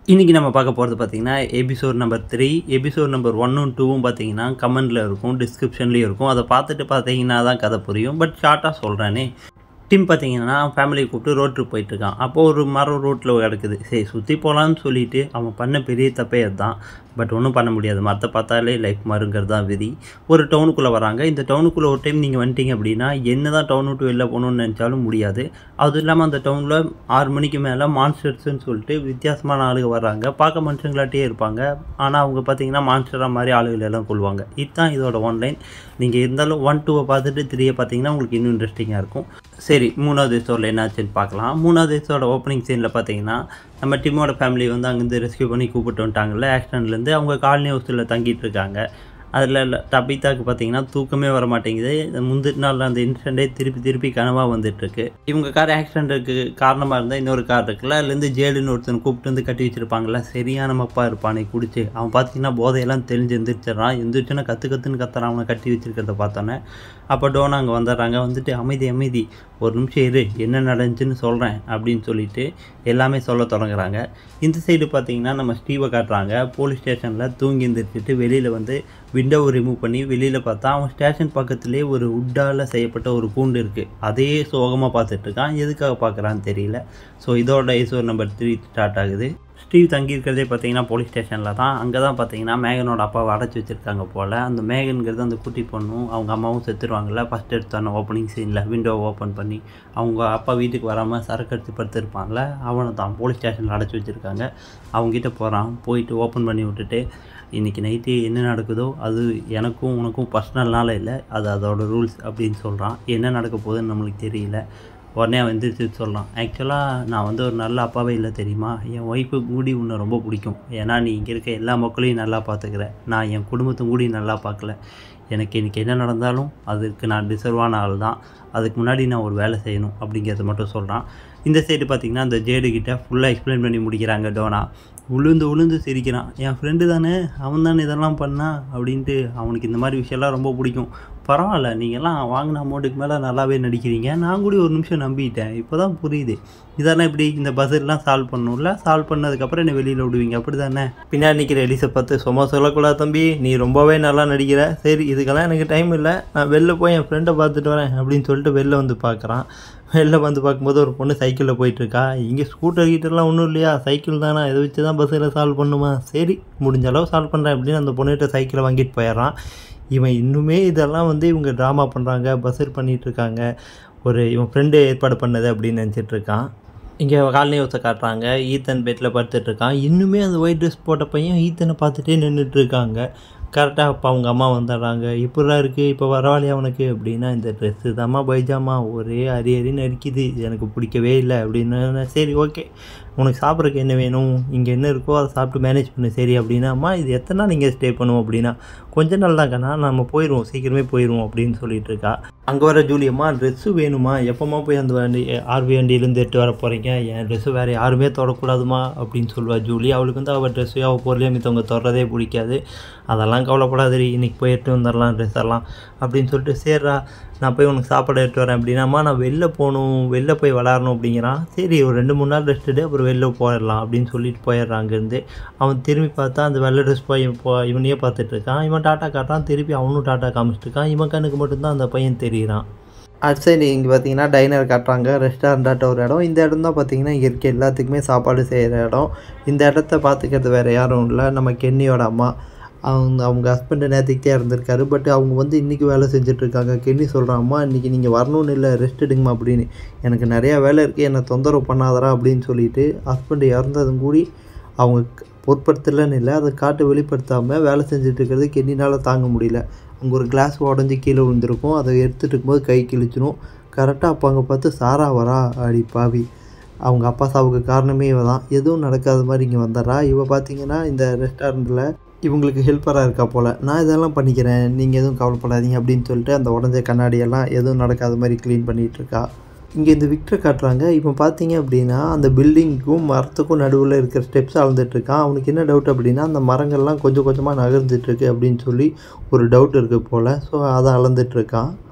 இன்றைக்கி நம்ம பார்க்க போகிறது பார்த்தீங்கன்னா episode number three episode number ஒன்னும் டூவும் பார்த்தீங்கன்னா கமெண்டில் இருக்கும் டிஸ்கிரிப்ஷன்லேயும் இருக்கும் அதை பார்த்துட்டு பார்த்தீங்கன்னா தான் கதை புரியும் பட் ஷார்ட்டாக சொல்கிறேனே டிம் பார்த்தீங்கன்னா ஃபேமிலியை கூப்பிட்டு ரோட் ட்ரிப் போயிட்டுருக்கான் அப்போது ஒரு மரம் ரோட்டில் கிடக்குது சரி சுற்றி போகலான்னு சொல்லிட்டு அவன் பண்ண பெரிய தப்பே அதுதான் பட் ஒன்றும் பண்ண முடியாது மரத்தை பார்த்தாலே லைஃப் மாறுங்கிறது தான் விதி ஒரு டவுனுக்குள்ளே வராங்க இந்த டவுனுக்குள்ளே ஒரு டைம் நீங்கள் வந்துட்டீங்க அப்படின்னா என்ன தான் டவுன் விட்டு வெளில போகணுன்னு நினச்சாலும் முடியாது அதுவும் இல்லாமல் அந்த டவுனில் ஆறு மணிக்கு மேலே மான்ஸ்டர்ஸ்னு சொல்லிட்டு வித்தியாசமான ஆளுங்க வர்றாங்க பார்க்க மனுஷங்களாட்டே இருப்பாங்க ஆனால் அவங்க பார்த்தீங்கன்னா மான்ஸ்டராக மாதிரி ஆளுகள் எல்லாம் கொள்வாங்க இதுதான் இதோட ஒன்லைன் நீங்கள் இருந்தாலும் ஒன் டூவை பார்த்துட்டு த்ரீயை பார்த்தீங்கன்னா உங்களுக்கு இன்னும் இன்ட்ரெஸ்டிங்காக இருக்கும் சரி மூணாவது எபிசோடில் என்னாச்சுன்னு பார்க்கலாம் மூணாவது எபிசோட ஓப்பனிங் சீனில் பார்த்தீங்கன்னா நம்ம டிம்மோட ஃபேமிலி வந்து அங்கேருந்து ரெஸ்கியூ பண்ணி கூப்பிட்டு வந்துட்டாங்கல்ல ஆக்சிடென்ட்லேருந்து அவங்க காலனி ஹவுஸில் தங்கிட்டு இருக்காங்க அதில் டபிதாக்கு பார்த்தீங்கன்னா தூக்கமே வர மாட்டேங்குது இந்த முந்தின நாள் அந்த இன்சிடென்ட்டே திருப்பி திருப்பி கனவாக வந்துட்டுருக்கு இவங்க கார் ஆக்சிடென்ட்டுக்கு காரணமாக இருந்தால் இன்னொரு கார் இருக்குல்ல அதுலேருந்து ஜேடுன்னு ஒருத்தன் கூப்பிட்டு வந்து கட்டி வச்சிருப்பாங்கல்ல சரியான மப்பா இருப்பானே குடிச்சு அவன் பார்த்தீங்கன்னா போதையெல்லாம் தெளிஞ்சு எந்திரிச்சிடறான் எந்திரிச்சுன்னா கற்று கற்றுன்னு கத்துறான் அவனை கட்டி வச்சிருக்கிறத பார்த்தோன்னே அப்போ டோனா அங்கே வந்துடுறாங்க வந்துட்டு அமைதி அமைதி ஒரு நிமிஷம் இரு என்ன நடந்துச்சுன்னு சொல்கிறேன் அப்படின்னு சொல்லிட்டு எல்லாமே சொல்ல தொடங்குறாங்க இந்த சைடு பார்த்தீங்கன்னா நம்ம ஸ்டீவை காட்டுறாங்க போலீஸ் ஸ்டேஷனில் தூங்கி எந்திரிச்சிட்டு வெளியில் வந்து விண்டோவை ரிமூவ் பண்ணி வெளியில் பார்த்தா அவன் ஸ்டேஷன் பக்கத்துலேயே ஒரு உட்டால் செய்யப்பட்ட ஒரு கூண்டு இருக்குது அதே சோகமாக பார்த்துட்டு இருக்கான் எதுக்காக பார்க்குறான்னு தெரியல ஸோ இதோட எபிசோட் நம்பர் த்ரீ ஸ்டார்ட் ஆகுது ஸ்டீவ் தங்கியிருக்கிறதே பார்த்தீங்கன்னா போலீஸ் ஸ்டேஷனில் தான் அங்கே தான் பார்த்தீங்கன்னா மேகனோட அப்பாவை அடைச்சி வச்சுருக்காங்க போல் அந்த மேகனுங்கிறது அந்த குட்டி பொண்ணும் அவங்க அம்மாவும் செத்துருவாங்கல்ல ஃபஸ்ட் எடுத்தான ஓப்பனிங் சீனில் விண்டோவை ஓப்பன் பண்ணி அவங்க அப்பா வீட்டுக்கு வராமல் சரக்கு எடுத்து படுத்துருப்பான்ல அவனை தான் போலீஸ் ஸ்டேஷனில் அடைச்சி வச்சுருக்காங்க அவங்ககிட்ட போகிறான் போயிட்டு ஓப்பன் பண்ணி விட்டுட்டு இன்றைக்கி நைட்டு என்ன நடக்குதோ அது எனக்கும் உனக்கும் பர்சனல்னால இல்லை அது அதோட ரூல்ஸ் அப்படின்னு சொல்கிறான் என்ன நடக்க போகுதுன்னு நம்மளுக்கு தெரியல உடனே அவன் எந்திரிச்சு சொல்கிறான் ஆக்சுவலாக நான் வந்து ஒரு நல்ல அப்பாவே இல்லை தெரியுமா என் ஒய்ஃபு கூடி உன்னை ரொம்ப பிடிக்கும் ஏன்னா நீ இங்கே இருக்க எல்லா மக்களையும் நல்லா பார்த்துக்கிற நான் என் குடும்பத்தை கூடி நல்லா பார்க்கல எனக்கு இன்றைக்கி என்ன நடந்தாலும் அதுக்கு நான் டிசர்வான ஆள் தான் அதுக்கு முன்னாடி நான் ஒரு வேலை செய்யணும் அப்படிங்கிறத மட்டும் சொல்கிறான் இந்த சைடு பார்த்திங்கன்னா அந்த ஜேடுகிட்ட ஃபுல்லாக எக்ஸ்பிளைன் பண்ணி முடிக்கிறாங்க டோனா உளுந்து உளுந்து சிரிக்கிறான் என் ஃப்ரெண்டு தானே அவன் தானே இதெல்லாம் பண்ணான் அப்படின்ட்டு அவனுக்கு இந்த மாதிரி விஷயம்லாம் ரொம்ப பிடிக்கும் பரவாயில்ல நீங்கள்லாம் வாங்கின அமௌண்ட்டுக்கு மேலே நல்லாவே நடிக்கிறீங்க நான் கூட ஒரு நிமிஷம் நம்பிட்டேன் இப்போ தான் புரியுது இதெல்லாம் இப்படி இந்த பஸ்ஸெல்லாம் சால்வ் பண்ணணும்ல சால்வ் பண்ணதுக்கப்புறம் என்னை வெளியில் விடுவீங்க அப்படி தானே பின்னாடி நிற்கிற எலிசை பார்த்து சும்மா சொல்லக்கூடாது தம்பி நீ ரொம்பவே நல்லா நடிக்கிற சரி இதுக்கெல்லாம் எனக்கு டைம் இல்லை நான் வெளில போய் என் ஃப்ரெண்டை பார்த்துட்டு வரேன் அப்படின்னு சொல்லிட்டு வெளில வந்து பார்க்குறான் வெளில வந்து பார்க்கும்போது ஒரு பொண்ணு சைக்கிளில் போயிட்டுருக்கா இங்கே ஸ்கூட்டர் கிட்டலாம் ஒன்றும் இல்லையா சைக்கிள் தானே இதை வச்சு தான் பஸ்ஸில் சால்வ் பண்ணுமா சரி முடிஞ்ச அளவு சால்வ் பண்ணுறேன் அப்படின்னு அந்த பொண்ணுகிட்ட சைக்கிளை வாங்கிட்டு போயிடுறான் இவன் இன்னுமே இதெல்லாம் வந்து இவங்க ட்ராமா பண்ணுறாங்க பஸ்ஸர் பண்ணிகிட்ருக்காங்க ஒரு இவன் ஃப்ரெண்டு ஏற்பாடு பண்ணது அப்படின்னு நினச்சிட்ருக்கான் இங்கே காலனி ஹவுஸை காட்டுறாங்க ஈத்தன் பெட்டில் படுத்துட்ருக்கான் இன்னுமே அந்த ஒயிட் ட்ரெஸ் போட்ட பையன் ஈத்தனை பார்த்துட்டே நின்றுட்டுருக்காங்க கரெக்டாக அப்போ அவங்க அம்மா வந்துடுறாங்க இப்படிலாம் இருக்குது இப்போ பரவாயில்லையா அவனுக்கு அப்படின்னா இந்த ட்ரெஸ்ஸு தாம்மா பைஜாமா ஒரே அரி அரின்னு அரிக்குது எனக்கு பிடிக்கவே இல்லை அப்படின்னு சரி ஓகே உனக்கு சாப்பிட்றதுக்கு என்ன வேணும் இங்கே என்ன இருக்கோ அதை சாப்பிட்டு மேனேஜ் பண்ணு சரி அப்படின்னா அம்மா இது எத்தனை நாள் நீங்கள் ஸ்டே பண்ணுவோம் அப்படின்னா கொஞ்ச நாள் தான் கண்ணா நம்ம போயிடுவோம் சீக்கிரமே போயிடுவோம் அப்படின்னு சொல்லிட்டு இருக்கா அங்கே வர ஜூலியம்மா ட்ரெஸ்ஸு வேணுமா எப்போம்மா போய் அந்த வண்டி ஆர்வி வண்டியிலேருந்து எடுத்து வர போகிறீங்க என் ட்ரெஸ்ஸு வேறு யாருமே தொடக்கூடாதுமா அப்படின்னு சொல்லுவாள் ஜூலி அவளுக்கு வந்து அவள் ட்ரெஸ்ஸு அவள் பொருளையும் மித்தவங்க தொடரதே பிடிக்காது அதெல்லாம் கவலைப்படாதடி இன்றைக்கி போய் எடுத்து வந்துடலாம் ட்ரெஸ் எல்லாம் அப்படின்னு சொல்லிட்டு சேர்றா நான் போய் உனக்கு சாப்பாடு எடுத்து வரேன் அப்படின்னாம்மா நான் வெளில போகணும் வெளில போய் விளாட்ணும் அப்படிங்கிறான் சரி ஒரு ரெண்டு மூணு நாள் ரெஸ்ட் எடு அப்புறம் வெளில போயிடலாம் அப்படின்னு சொல்லிட்டு போயிடுறான் அங்கேருந்து அவன் திரும்பி பார்த்தா அந்த வெள்ளை ட்ரெஸ் போய் இப்போ இவனையே பார்த்துட்டு இருக்கான் இவன் டாட்டா காட்டுறான் திருப்பி அவனும் டாட்டா காமிச்சிட்டு இருக்கான் இவன் கண்ணுக்கு மட்டும்தான் அந்த பையன் தெரியுறான் அது சரி இங்கே பார்த்தீங்கன்னா டைனர் காட்டுறாங்க ரெஸ்டாரண்டாட்ட ஒரு இடம் இந்த இடம் தான் பார்த்தீங்கன்னா இங்கே இருக்க எல்லாத்துக்குமே சாப்பாடு செய்கிற இடம் இந்த இடத்த பார்த்துக்கிறது வேறு யாரும் இல்லை நம்ம கென்னியோட அம்மா அவங்க அவங்க ஹஸ்பண்டு நேற்றுக்கிட்டே இருந்திருக்காரு பட் அவங்க வந்து இன்றைக்கி வேலை செஞ்சிட்ருக்காங்க கென்னி சொல்கிறான் அம்மா இன்றைக்கி நீங்கள் வரணும்னு இல்லை ரெஸ்ட் எடுங்கம்மா அப்படின்னு எனக்கு நிறையா வேலை இருக்குது என்னை தொந்தரவு பண்ணாதரா அப்படின்னு சொல்லிட்டு ஹஸ்பண்டு இறந்ததும் கூடி அவங்க பொருட்படுத்தலன்னு இல்லை அதை காட்டு வெளிப்படுத்தாமல் வேலை செஞ்சுட்டு இருக்கிறது கென்னினால் தாங்க முடியல அங்கே ஒரு கிளாஸ் உடஞ்சி கீழே விழுந்திருக்கும் அதை எடுத்துகிட்டு இருக்கும்போது கை கிழிச்சிடும் கரெக்டாக அப்போ அங்கே பார்த்து சாரா வரா அடி பாவி அவங்க அப்பா சாவுக்கு காரணமே இவ தான் எதுவும் நடக்காத மாதிரி இங்கே வந்துடுறா இவ பார்த்தீங்கன்னா இந்த ரெஸ்டாரண்ட்டில் இவங்களுக்கு ஹெல்ப்பராக இருக்கா போல் நான் இதெல்லாம் பண்ணிக்கிறேன் நீங்கள் எதுவும் கவலைப்படாதீங்க அப்படின்னு சொல்லிட்டு அந்த உடஞ்ச கண்ணாடியெல்லாம் எதுவும் நடக்காத மாதிரி க்ளீன் பண்ணிகிட்ருக்கா இங்கே இந்த விக்டரை காட்டுறாங்க இப்போ பார்த்தீங்க அப்படின்னா அந்த பில்டிங்க்கும் மரத்துக்கும் நடுவில் இருக்கிற ஸ்டெப்ஸ் அளந்துட்டுருக்கான் அவனுக்கு என்ன டவுட் அப்படின்னா அந்த மரங்கள்லாம் கொஞ்சம் கொஞ்சமாக நகர்ந்துட்டுருக்கு அப்படின்னு சொல்லி ஒரு டவுட் இருக்குது போல் ஸோ அதை அளந்துட்டுருக்கான்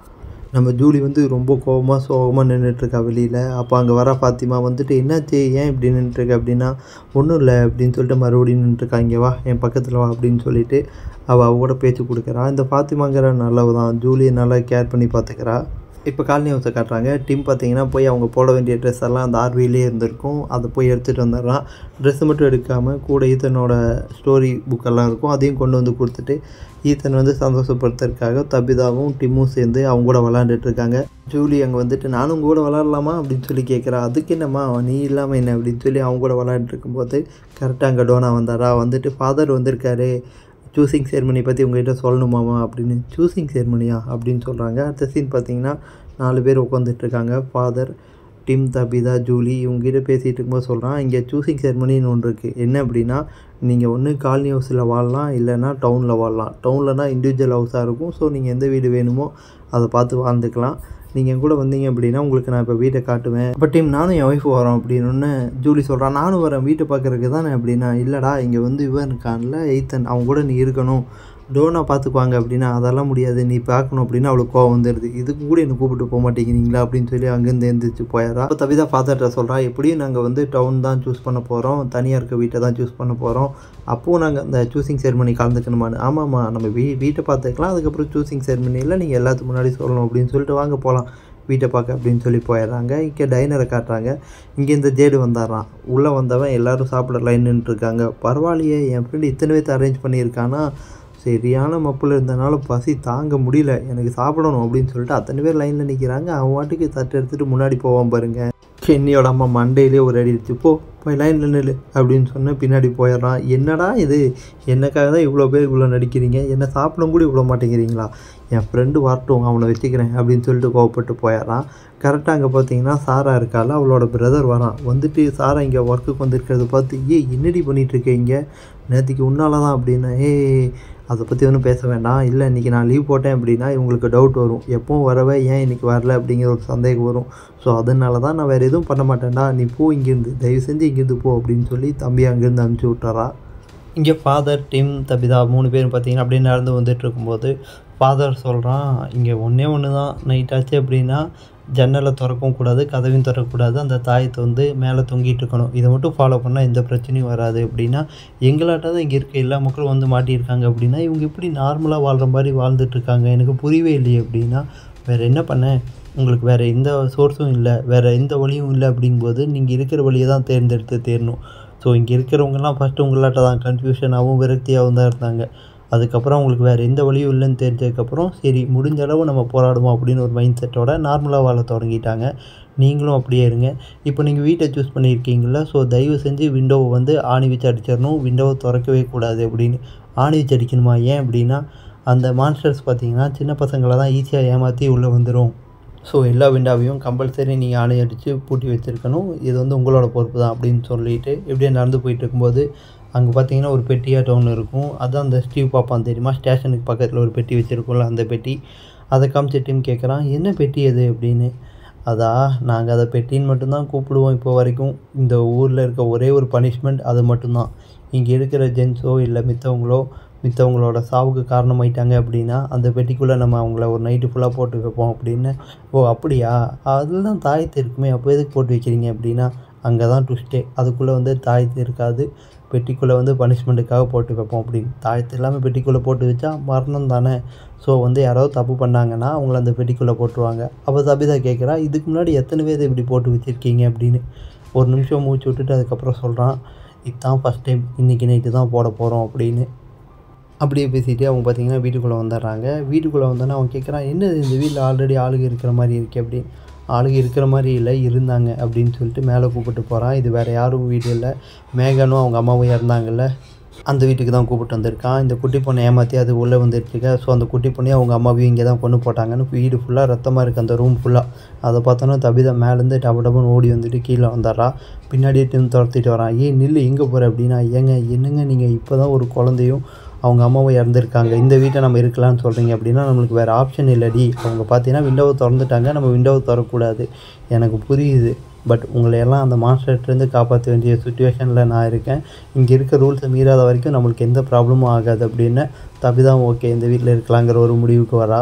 நம்ம ஜூலி வந்து ரொம்ப கோவமாக சோகமாக நின்றுட்டுருக்கா வெளியில் அப்போ அங்கே வர ஃபாத்திமா வந்துட்டு என்னாச்சு ஏன் இப்படி நின்றுட்டுருக்க அப்படின்னா ஒன்றும் இல்லை அப்படின்னு சொல்லிட்டு மறுபடியும் நின்றுட்டுருக்கா இங்கே வா என் பக்கத்தில் வா அப்படின்னு சொல்லிட்டு அவள் அவ கூட பேச்சு கொடுக்குறா இந்த ஃபாத்திமாங்கிற நல்லவ தான் ஜூலியை நல்லா கேர் பண்ணி பார்த்துக்கிறா இப்போ காலனி ஹவுஸை காட்டுறாங்க டிம் பார்த்தீங்கன்னா போய் அவங்க போட வேண்டிய ட்ரெஸ் எல்லாம் அந்த ஆர்விலே இருந்திருக்கும் அதை போய் எடுத்துகிட்டு வந்துடுறான் ட்ரெஸ்ஸு மட்டும் எடுக்காமல் கூட ஈத்தனோட ஸ்டோரி புக்கெல்லாம் இருக்கும் அதையும் கொண்டு வந்து கொடுத்துட்டு ஈத்தன் வந்து சந்தோஷப்படுத்துறதுக்காக தபிதாவும் டிம்மும் சேர்ந்து அவங்க கூட விளாண்டுட்டு இருக்காங்க ஜூலி அங்கே வந்துட்டு நானும் உங்க கூட விளாட்லாமா அப்படின்னு சொல்லி கேட்குறா அதுக்கு என்னம்மா நீ இல்லாமல் என்ன அப்படின்னு சொல்லி அவங்க கூட விளாண்டுட்டு இருக்கும்போது கரெக்டாக அங்கே டோனா வந்தாரா வந்துட்டு ஃபாதர் வந்திருக்காரு சூஸிங் செர்மனி பற்றி உங்ககிட்ட சொல்லணுமாமா அப்படின்னு சூஸிங் செர்மனியா அப்படின்னு சொல்கிறாங்க அடுத்த சீன் பார்த்தீங்கன்னா நாலு பேர் உட்காந்துட்ருக்காங்க ஃபாதர் டிம் தபிதா ஜூலி இவங்ககிட்ட பேசிகிட்டு இருக்கும்போது சொல்கிறான் இங்கே சூஸிங் செர்மனின்னு ஒன்று இருக்குது என்ன அப்படின்னா நீங்கள் ஒன்று காலனி ஹவுஸில் வாழலாம் இல்லைன்னா டவுனில் வாழலாம் டவுன்லனா இண்டிவிஜுவல் ஹவுஸாக இருக்கும் ஸோ நீங்கள் எந்த வீடு வேணுமோ அதை பார்த்து வாழ்ந்துக்கலாம் நீங்கள் என் கூட வந்தீங்க அப்படின்னா உங்களுக்கு நான் இப்போ வீட்டை காட்டுவேன் இப்போ டீம் நானும் என் ஒய்ஃப் வரோம் அப்படின்னு ஜூலி சொல்கிறான் நானும் வரேன் வீட்டை பார்க்குறதுக்கு தானே அப்படின்னா இல்லைடா இங்கே வந்து இவன் இருக்கான்ல எய்த்தன் அவன் கூட நீ இருக்கணும் டோனா பார்த்துக்குவாங்க அப்படின்னா அதெல்லாம் முடியாது நீ பார்க்கணும் அப்படின்னா அவளுக்கு கோவம் வந்துடுது இதுக்கு கூட என்னை கூப்பிட்டு போக மாட்டேங்கிறீங்களா அப்படின்னு சொல்லி அங்கேருந்து எழுந்திரிச்சு போயிடறா அப்போ தவிதா ஃபாதர்கிட்ட சொல்கிறா எப்படியும் நாங்கள் வந்து டவுன் தான் சூஸ் பண்ண போகிறோம் தனியாக இருக்க வீட்டை தான் சூஸ் பண்ண போகிறோம் அப்போது நாங்கள் அந்த சூஸிங் செரமனி கலந்துக்கணுமான்னு ஆமாம்மா நம்ம வீ வீட்டை பார்த்துக்கலாம் அதுக்கப்புறம் சூஸிங் செரமனியில் நீங்கள் எல்லாத்துக்கு முன்னாடி சொல்லணும் அப்படின்னு சொல்லிட்டு வாங்க போகலாம் வீட்டை பார்க்க அப்படின்னு சொல்லி போயிடுறாங்க இங்கே டைனரை காட்டுறாங்க இங்கே இந்த ஜேடு வந்தாரான் உள்ளே வந்தவன் எல்லாரும் சாப்பிட லைன் இருக்காங்க பரவாயில்லையே என் ஃப்ரெண்டு இத்தனை பேர்த்து அரேஞ்ச் பண்ணியிருக்கானா சரியான மப்பில் இருந்தனால பசி தாங்க முடியல எனக்கு சாப்பிடணும் அப்படின்னு சொல்லிட்டு அத்தனை பேர் லைனில் நிற்கிறாங்க அவன் வாட்டுக்கு தட்டு எடுத்துகிட்டு முன்னாடி போவான் பாருங்க கென்னியோட அம்மா மண்டையிலே ஒரு அடி அடிச்சு போ போய் லைனில் நில்லு அப்படின்னு சொன்ன பின்னாடி போயிடுறான் என்னடா இது என்னக்காக தான் இவ்வளோ பேர் இவ்வளோ நடிக்கிறீங்க என்னை சாப்பிட கூட இவ்வளோ மாட்டேங்கிறீங்களா என் ஃப்ரெண்டு வரட்டும் அவனை வச்சுக்கிறேன் அப்படின்னு சொல்லிட்டு கோவப்பட்டு போயிடுறான் கரெக்டாக அங்கே பார்த்தீங்கன்னா சாரா இருக்கால அவளோட பிரதர் வரான் வந்துட்டு சாரா இங்கே ஒர்க்குக்கு வந்திருக்கிறத பார்த்து ஏ என்னடி பண்ணிகிட்ருக்க இங்கே நேற்றுக்கு உன்னால தான் அப்படின்னா ஏ அதை பற்றி ஒன்றும் பேச வேண்டாம் இல்லை இன்றைக்கி நான் லீவ் போட்டேன் அப்படின்னா இவங்களுக்கு டவுட் வரும் எப்பவும் வரவே ஏன் இன்றைக்கி வரல அப்படிங்கிற ஒரு சந்தேகம் வரும் ஸோ அதனால தான் நான் வேறு எதுவும் பண்ண மாட்டேன்டா நீ போ இங்கேருந்து தயவு செஞ்சு இங்கேருந்து போ அப்படின்னு சொல்லி தம்பி அங்கேருந்து அனுப்பிச்சி விட்டாரா இங்கே ஃபாதர் டிம் தபிதா மூணு பேரும் பார்த்தீங்கன்னா அப்படியே நடந்து வந்துட்டு இருக்கும்போது ஃபாதர் சொல்கிறான் இங்கே ஒன்றே ஒன்று தான் நைட் ஆச்சு அப்படின்னா ஜன்னலை திறக்கவும் கூடாது கதவையும் திறக்கக்கூடாது அந்த தாயத்தை வந்து மேலே தொங்கிட்டு இருக்கணும் இதை மட்டும் ஃபாலோ பண்ணால் எந்த பிரச்சனையும் வராது அப்படின்னா எங்களாட்ட தான் இங்கே இருக்க எல்லா மக்களும் வந்து மாட்டியிருக்காங்க அப்படின்னா இவங்க எப்படி நார்மலாக வாழ்கிற மாதிரி வாழ்ந்துட்டு இருக்காங்க எனக்கு புரியவே இல்லையே அப்படின்னா வேறு என்ன பண்ணேன் உங்களுக்கு வேறு எந்த சோர்ஸும் இல்லை வேறு எந்த வழியும் இல்லை அப்படிங்கும்போது நீங்கள் இருக்கிற வழியை தான் தேர்ந்தெடுத்து தேரணும் ஸோ இங்கே இருக்கிறவங்கலாம் ஃபஸ்ட்டு உங்களாட்ட தான் கன்ஃபியூஷனாகவும் விரக்தியாகவும் தான் இருந்தாங்க அதுக்கப்புறம் உங்களுக்கு வேறு எந்த வழியும் இல்லைன்னு தெரிஞ்சதுக்கப்புறம் சரி முடிஞ்ச அளவு நம்ம போராடுவோம் அப்படின்னு ஒரு மைண்ட் செட்டோட நார்மலாக வாழ தொடங்கிட்டாங்க நீங்களும் அப்படியே இருங்க இப்போ நீங்கள் வீட்டை சூஸ் பண்ணியிருக்கீங்களா ஸோ தயவு செஞ்சு விண்டோவை வந்து ஆணி வச்சு அடிச்சிடணும் விண்டோவை திறக்கவே கூடாது அப்படின்னு ஆணி வச்சு அடிக்கணுமா ஏன் அப்படின்னா அந்த மான்ஸ்டர்ஸ் பார்த்தீங்கன்னா சின்ன பசங்களை தான் ஈஸியாக ஏமாற்றி உள்ளே வந்துடும் ஸோ எல்லா விண்டாவையும் கம்பல்சரி நீங்கள் ஆணை அடித்து பூட்டி வச்சுருக்கணும் இது வந்து உங்களோட பொறுப்பு தான் அப்படின்னு சொல்லிட்டு இப்படியே நடந்து போயிட்டு இருக்கும்போது அங்கே பார்த்தீங்கன்னா ஒரு பெட்டியாட்டம் ஒன்று இருக்கும் அதான் அந்த ஸ்டீவ் பாப்பான் தெரியுமா ஸ்டேஷனுக்கு பக்கத்தில் ஒரு பெட்டி வச்சுருக்கோம்ல அந்த பெட்டி அதை காமிச்ச டீம் கேட்குறான் என்ன பெட்டி அது அப்படின்னு அதா நாங்கள் அதை பெட்டின்னு மட்டும்தான் கூப்பிடுவோம் இப்போ வரைக்கும் இந்த ஊரில் இருக்க ஒரே ஒரு பனிஷ்மெண்ட் அது மட்டும்தான் இங்கே இருக்கிற ஜென்ஸோ இல்லை மித்தவங்களோ மித்தவங்களோட சாவுக்கு காரணமாயிட்டாங்க அப்படின்னா அந்த பெட்டிக்குள்ளே நம்ம அவங்கள ஒரு நைட்டு ஃபுல்லாக போட்டு வைப்போம் அப்படின்னு ஓ அப்படியா அதில் தான் தாயத்து இருக்குமே அப்போ எதுக்கு போட்டு வைக்கிறீங்க அப்படின்னா அங்கே தான் ட்விஸ்ட்டே அதுக்குள்ளே வந்து தாயத்து இருக்காது பெட்டிக்குள்ளே வந்து பனிஷ்மெண்ட்டுக்காக போட்டு வைப்போம் அப்படின்னு தாயத்து இல்லாமல் பெட்டிக்குள்ளே போட்டு வச்சா மரணம் தானே ஸோ வந்து யாராவது தப்பு பண்ணாங்கன்னா அவங்கள அந்த பெட்டிக்குள்ளே போட்டுருவாங்க அப்போ சபிதா கேட்குறா இதுக்கு முன்னாடி எத்தனை பேர் இப்படி போட்டு வச்சுருக்கீங்க அப்படின்னு ஒரு நிமிஷம் மூச்சு விட்டுட்டு அதுக்கப்புறம் சொல்கிறான் இதுதான் ஃபஸ்ட் டைம் இன்றைக்கி நைட்டு தான் போட போகிறோம் அப்படின்னு அப்படியே பேசிட்டு அவங்க பார்த்தீங்கன்னா வீட்டுக்குள்ளே வந்துடுறாங்க வீட்டுக்குள்ளே வந்தோன்னே அவன் கேட்குறான் என்ன இந்த வீட்டில் ஆல்ரெடி ஆளுங்க இருக்கிற மாதிரி இருக்கே அப்படின்னு ஆளுங்க இருக்கிற மாதிரி இல்லை இருந்தாங்க அப்படின்னு சொல்லிட்டு மேலே கூப்பிட்டு போகிறான் இது வேறு யாரும் வீடு இல்லை மேகனும் அவங்க அம்மாவும் இறந்தாங்கல்ல அந்த வீட்டுக்கு தான் கூப்பிட்டு வந்திருக்கான் இந்த குட்டி பொண்ணை ஏமாற்றி அது உள்ளே வந்துட்டுருக்க ஸோ அந்த குட்டி பொண்ணையும் அவங்க அம்மாவையும் இங்கே தான் கொண்டு போட்டாங்கன்னு வீடு ஃபுல்லாக ரத்தமாக இருக்குது அந்த ரூம் ஃபுல்லாக அதை பார்த்தோன்னா தபிதா மேலேருந்து டப டபுன்னு ஓடி வந்துட்டு கீழே வந்துடுறா பின்னாடியே டிம் துரத்திட்டு வரான் ஏன் நில்லு எங்கே போகிற அப்படின்னா ஏங்க என்னங்க நீங்கள் இப்போ தான் ஒரு குழந்தையும் அவங்க அம்மாவும் இறந்துருக்காங்க இந்த வீட்டை நம்ம இருக்கலாம்னு சொல்கிறீங்க அப்படின்னா நம்மளுக்கு வேறு ஆப்ஷன் இல்லடி அவங்க பார்த்தீங்கன்னா விண்டோவை திறந்துட்டாங்க நம்ம விண்டோவை திறக்கக்கூடாது எனக்கு புரியுது பட் உங்களை எல்லாம் அந்த மாஸ்டர்லேருந்து காப்பாற்ற வேண்டிய சுச்சுவேஷனில் நான் இருக்கேன் இங்கே இருக்க ரூல்ஸை மீறாத வரைக்கும் நம்மளுக்கு எந்த ப்ராப்ளமும் ஆகாது அப்படின்னு தப்பிதான் ஓகே இந்த வீட்டில் இருக்கலாங்கிற ஒரு முடிவுக்கு வரா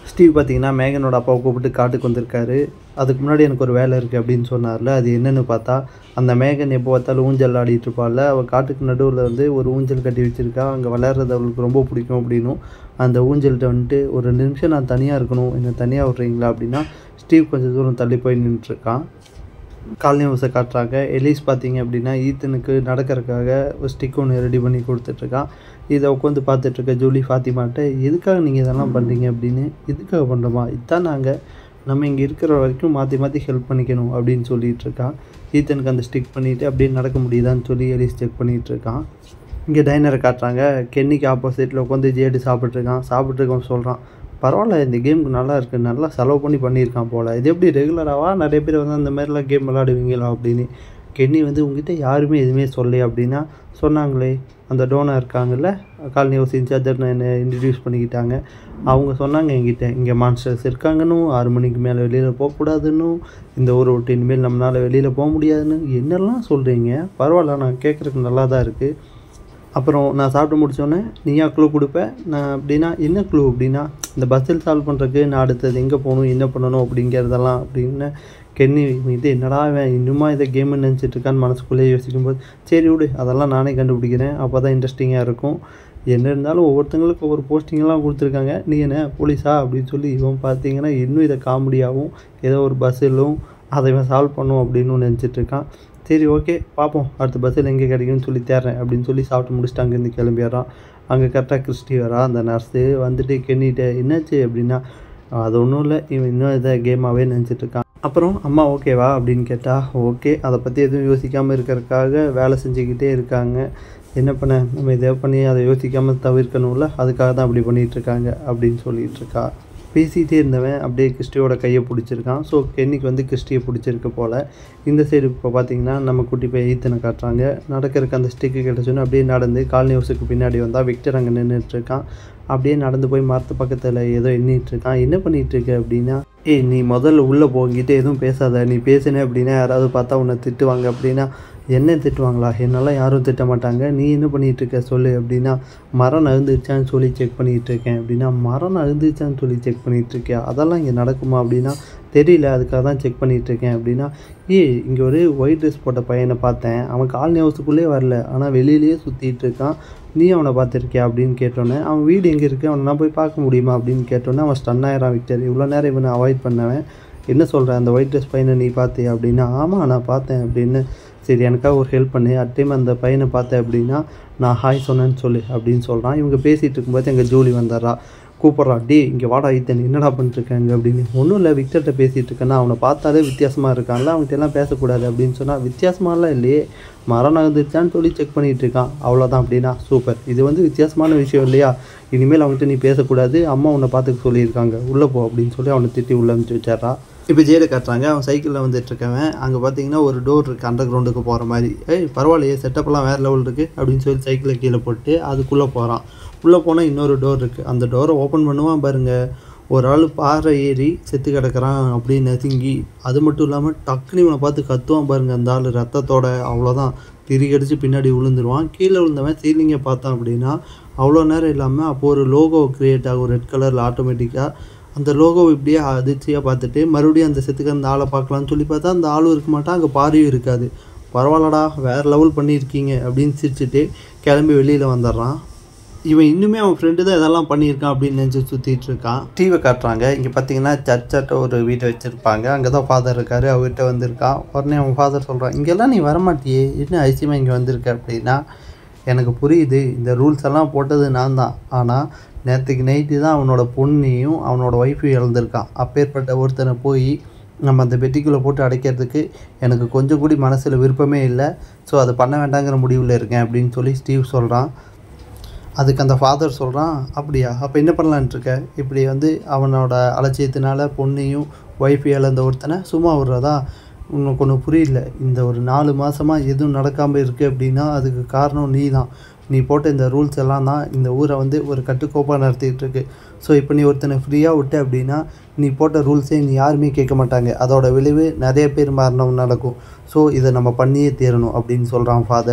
ஸ்டீவ் பார்த்தீங்கன்னா மேகனோட அப்பாவை கூப்பிட்டு காட்டுக்கு வந்திருக்காரு அதுக்கு முன்னாடி எனக்கு ஒரு வேலை இருக்குது அப்படின்னு சொன்னார்ல அது என்னன்னு பார்த்தா அந்த மேகன் எப்போ பார்த்தாலும் ஊஞ்சல் ஆடிட்டு இருப்பாள்ல அவள் காட்டுக்கு நடுவில் வந்து ஒரு ஊஞ்சல் கட்டி வச்சிருக்கா அங்கே விளையாடுறது அவளுக்கு ரொம்ப பிடிக்கும் அப்படின்னும் அந்த ஊஞ்சல்கிட்ட வந்துட்டு ஒரு ரெண்டு நிமிஷம் நான் தனியாக இருக்கணும் என்னை தனியாக விட்றீங்களா அப்படின்னா ஸ்டீவ் கொஞ்சம் தூரம் தள்ளி போய் நின்றுட்டுருக்கான் காலனி ஹவுஸை காட்டுறாங்க எலிஸ் பார்த்தீங்க அப்படின்னா ஈத்தனுக்கு நடக்கிறதுக்காக ஒரு ஸ்டிக் ஒன்று ரெடி பண்ணி கொடுத்துட்ருக்கான் இதை உட்காந்து பார்த்துட்ருக்க ஜூலி ஃபாத்திமாட்ட எதுக்காக நீங்கள் இதெல்லாம் பண்ணுறீங்க அப்படின்னு எதுக்காக பண்ணுறோமா இதுதான் நாங்கள் நம்ம இங்கே இருக்கிற வரைக்கும் மாற்றி மாற்றி ஹெல்ப் பண்ணிக்கணும் அப்படின்னு சொல்லிட்டு இருக்கான் ஈத்தனுக்கு அந்த ஸ்டிக் பண்ணிவிட்டு அப்படியே நடக்க முடியுதான்னு சொல்லி எலிஸ் செக் பண்ணிகிட்டு இருக்கான் இங்கே டைனரை காட்டுறாங்க கென்னிக்கு ஆப்போசிட்டில் உட்காந்து ஜேடு சாப்பிட்ருக்கான் சாப்பிட்ருக்கோம் சொல்கிறான் பரவாயில்ல இந்த கேமுக்கு நல்லா இருக்குது நல்லா செலவு பண்ணி பண்ணியிருக்கான் போல் இது எப்படி ரெகுலராகவா நிறைய பேர் வந்து அந்த மாதிரிலாம் கேம் விளாடுவீங்களா அப்படின்னு கென்னி வந்து உங்ககிட்ட யாருமே எதுவுமே சொல்லி அப்படின்னா சொன்னாங்களே அந்த டோனா இருக்காங்கல்ல காலனி ஹவுஸ் இன்சார்ஜர் என்னை இன்ட்ரடியூஸ் பண்ணிக்கிட்டாங்க அவங்க சொன்னாங்க என்கிட்ட இங்கே மான்ஸ்டர்ஸ் இருக்காங்கன்னு ஆறு மணிக்கு மேலே வெளியில் போகக்கூடாதுன்னு இந்த ஊரை விட்டு இனிமேல் நம்மளால் வெளியில் போக முடியாதுன்னு என்னெல்லாம் சொல்கிறீங்க பரவாயில்ல நான் கேட்குறதுக்கு நல்லா தான் இருக்குது அப்புறம் நான் சாப்பிட்டு முடிச்சோடனே நீயா க்ளூ கொடுப்ப நான் அப்படின்னா என்ன க்ளூ அப்படின்னா இந்த பஸ்ஸில் சால்வ் பண்ணுறதுக்கு நான் அடுத்தது எங்கே போகணும் என்ன பண்ணணும் அப்படிங்கிறதெல்லாம் அப்படின்னு கென்னி இது என்னடா அவன் இன்னுமா இதை கேம்னு நினச்சிட்டு இருக்கான்னு மனசுக்குள்ளேயே யோசிக்கும்போது சரி விடு அதெல்லாம் நானே கண்டுபிடிக்கிறேன் அப்போ தான் இன்ட்ரெஸ்டிங்காக இருக்கும் என்ன இருந்தாலும் ஒவ்வொருத்தங்களுக்கு ஒவ்வொரு போஸ்டிங்கெல்லாம் கொடுத்துருக்காங்க நீ என்ன போலீஸா அப்படின்னு சொல்லி இவன் பார்த்தீங்கன்னா இன்னும் இதை காமெடியாகவும் ஏதோ ஒரு பஸ்ஸிலும் அதை இவன் சால்வ் பண்ணும் அப்படின்னு நினச்சிட்டு இருக்கான் சரி ஓகே பார்ப்போம் அடுத்த பஸ்ஸில் எங்கே கிடைக்கும்னு சொல்லி தேடுறேன் அப்படின்னு சொல்லி சாப்பிட்டு முடிச்சுட்டு அங்கேருந்து கிளம்பிடுறான் அங்கே கரெக்டாக கிறிஸ்டி வரா அந்த நர்ஸு வந்துட்டு கெண்ணிட்ட என்னாச்சு அப்படின்னா அது ஒன்றும் இல்லை இவன் இன்னும் இதை கேமாகவே நினச்சிட்டு இருக்கான் அப்புறம் அம்மா ஓகேவா அப்படின்னு கேட்டால் ஓகே அதை பற்றி எதுவும் யோசிக்காமல் இருக்கிறதுக்காக வேலை செஞ்சுக்கிட்டே இருக்காங்க என்ன பண்ண நம்ம இதை பண்ணி அதை யோசிக்காமல் தவிர்க்கணும்ல அதுக்காக தான் அப்படி பண்ணிகிட்டு இருக்காங்க அப்படின்னு சொல்லிட்டு இருக்கா பேசிகிட்டே இருந்தவன் அப்படியே கிறிஸ்டியோட கையை பிடிச்சிருக்கான் ஸோ கென்னிக்கு வந்து கிறிஸ்டியை பிடிச்சிருக்கு போல் இந்த சைடு இப்போ பார்த்தீங்கன்னா நம்ம குட்டி போய் ஈத்தனை காட்டுறாங்க நடக்கிறதுக்கு அந்த ஸ்டிக்கு கிடச்சோன்னு அப்படியே நடந்து காலனி ஹவுஸுக்கு பின்னாடி வந்தால் விக்டர் அங்கே நின்றுட்டுருக்கான் அப்படியே நடந்து போய் மரத்து பக்கத்தில் ஏதோ எண்ணிட்டு இருக்கான் என்ன பண்ணிட்டு இருக்க அப்படின்னா ஏய் நீ முதல்ல உள்ளே போங்கிட்டு எதுவும் பேசாத நீ பேசின அப்படின்னா யாராவது பார்த்தா உன்னை திட்டுவாங்க அப்படின்னா என்ன திட்டுவாங்களா என்னெல்லாம் யாரும் திட்ட மாட்டாங்க நீ என்ன பண்ணிட்டு இருக்க சொல்லு அப்படின்னா மரம் நழுந்துருச்சான்னு சொல்லி செக் பண்ணிட்டு இருக்கேன் அப்படின்னா மரம் நழுந்துருச்சான்னு சொல்லி செக் பண்ணிட்டு இருக்கியா அதெல்லாம் இங்கே நடக்குமா அப்படின்னா தெரியல அதுக்காக தான் செக் பண்ணிட்டு இருக்கேன் அப்படின்னா ஏய் இங்கே ஒரு ஒயிட் ட்ரெஸ் போட்ட பையனை பார்த்தேன் அவன் காலனி ஹவுஸுக்குள்ளே வரல ஆனால் வெளியிலேயே சுற்றிட்டு இருக்கான் நீ அவனை பார்த்துருக்கியா அப்படின்னு கேட்டோன்னே அவன் வீடு எங்கே இருக்குது அவனை நான் போய் பார்க்க முடியுமா அப்படின்னு கேட்டோன்னே அவன் ஸ்டன் ஆயிரான் விக்டர் இவ்வளோ நேரம் இவனை அவாய்ட் பண்ணவன் என்ன சொல்கிற அந்த ஒயிட் ட்ரெஸ் பையனை நீ பார்த்தியா அப்படின்னா ஆமாம் நான் பார்த்தேன் அப்படின்னு சரி எனக்காக ஒரு ஹெல்ப் பண்ணு அட் டைம் அந்த பையனை பார்த்தேன் அப்படின்னா நான் ஹாய் சொன்னேன்னு சொல்லு அப்படின்னு சொல்கிறான் இவங்க பேசிகிட்டு இருக்கும்போது எங்கள் ஜூலி வந்துடுறா கூப்பிட்றா டே இங்கே வாடா ஈத்தன் என்னடா பண்ணிட்டுருக்காங்க அப்படின்னு ஒன்றும் இல்லை விக்டர்கிட்ட பேசிகிட்டு இருக்கேன்னா அவனை பார்த்தாலே வித்தியாசமாக இருக்கான்ல அவன்கிட்ட எல்லாம் பேசக்கூடாது அப்படின்னு சொன்னால் வித்தியாசமாலாம் இல்லையே மரம் நகர்ந்துருச்சான்னு சொல்லி செக் பண்ணிகிட்டு இருக்கான் அவ்வளோதான் அப்படின்னா சூப்பர் இது வந்து வித்தியாசமான விஷயம் இல்லையா இனிமேல் அவன்கிட்ட நீ பேசக்கூடாது அம்மா உன்னை பார்த்துக்க சொல்லியிருக்காங்க உள்ளே போ அப்படின்னு சொல்லி அவனை திட்டி உள்ளே அனுப்பிச்சு வச்சிட்றா இப்போ ஜேடு காட்டுறாங்க அவன் சைக்கிளில் வந்துட்டு இருக்கவன் அங்கே பார்த்தீங்கன்னா ஒரு டோர் இருக்குது அண்டர் கிரவுண்டுக்கு போகிற மாதிரி ஏய் பரவாயில்லையே செட்டப்லாம் வேறு லெவல் இருக்குது அப்படின்னு சொல்லி சைக்கிளை கீழே போட்டு அதுக்குள்ளே போகிறான் உள்ளே போனால் இன்னொரு டோர் இருக்குது அந்த டோரை ஓப்பன் பண்ணுவான் பாருங்கள் ஒரு ஆள் பாறை ஏறி செத்து கிடக்குறான் அப்படின்னு நசுங்கி அது மட்டும் இல்லாமல் டக்குனு இவனை பார்த்து கத்துவான் பாருங்க அந்த ஆள் ரத்தத்தோட அவ்வளோதான் திரிகடிச்சு பின்னாடி விழுந்துருவான் கீழே விழுந்தவன் சீலிங்கை பார்த்தான் அப்படின்னா அவ்வளோ நேரம் இல்லாமல் அப்போ ஒரு லோகோ க்ரியேட் ஆகும் ரெட் கலரில் ஆட்டோமேட்டிக்காக அந்த லோகோ இப்படியே அதிர்ச்சியாக பார்த்துட்டு மறுபடியும் அந்த செத்துக்கு அந்த ஆளை பார்க்கலான்னு சொல்லி பார்த்தா அந்த ஆளும் இருக்க மாட்டான் அங்கே பாரியும் இருக்காது பரவாயில்லடா வேறு லெவல் பண்ணியிருக்கீங்க அப்படின்னு சிரிச்சுட்டு கிளம்பி வெளியில் வந்துடுறான் இவன் இன்னுமே அவன் ஃப்ரெண்டு தான் இதெல்லாம் பண்ணியிருக்கான் அப்படின்னு நினச்சி சுற்றிட்டு இருக்கான் டிவியை காட்டுறாங்க இங்கே பார்த்தீங்கன்னா சர்ச்சாட்ட ஒரு வீட்டை வச்சுருப்பாங்க அங்கே தான் ஃபாதர் இருக்கார் அவர்கிட்ட வந்திருக்கான் உடனே அவன் ஃபாதர் சொல்கிறான் இங்கெல்லாம் நீ வரமாட்டியே என்ன ஐசியமாக இங்கே வந்திருக்க அப்படின்னா எனக்கு புரியுது இந்த ரூல்ஸ் எல்லாம் போட்டது நான் தான் ஆனால் நேற்றுக்கு நைட்டு தான் அவனோட பொண்ணையும் அவனோட ஒய்ஃபையும் இழந்திருக்கான் அப்பேற்பட்ட ஒருத்தனை போய் நம்ம அந்த பெட்டிக்குள்ளே போட்டு அடைக்கிறதுக்கு எனக்கு கொஞ்சம் கூடி மனசில் விருப்பமே இல்லை ஸோ அதை பண்ண வேண்டாங்கிற முடிவில் இருக்கேன் அப்படின்னு சொல்லி ஸ்டீவ் சொல்கிறான் அதுக்கு அந்த ஃபாதர் சொல்கிறான் அப்படியா அப்போ என்ன பண்ணலான்ட்டு இருக்க இப்படி வந்து அவனோட அலட்சியத்தினால பொண்ணையும் ஒய்ஃபை இழந்த ஒருத்தனை சும்மா விடுறதா உனக்கு ஒன்று புரியல இந்த ஒரு நாலு மாதமாக எதுவும் நடக்காமல் இருக்குது அப்படின்னா அதுக்கு காரணம் நீ தான் நீ போட்ட இந்த ரூல்ஸ் எல்லாம் தான் இந்த ஊரை வந்து ஒரு கட்டுக்கோப்பாக நடத்திட்டு இருக்கு ஸோ இப்போ நீ ஒருத்தனை ஃப்ரீயாக விட்ட அப்படின்னா நீ போட்ட ரூல்ஸே நீ யாருமே கேட்க மாட்டாங்க அதோட விளைவு நிறைய பேர் மரணம் நடக்கும் ஸோ இதை நம்ம பண்ணியே தீரணும் அப்படின்னு சொல்கிறான் ஃபாதர்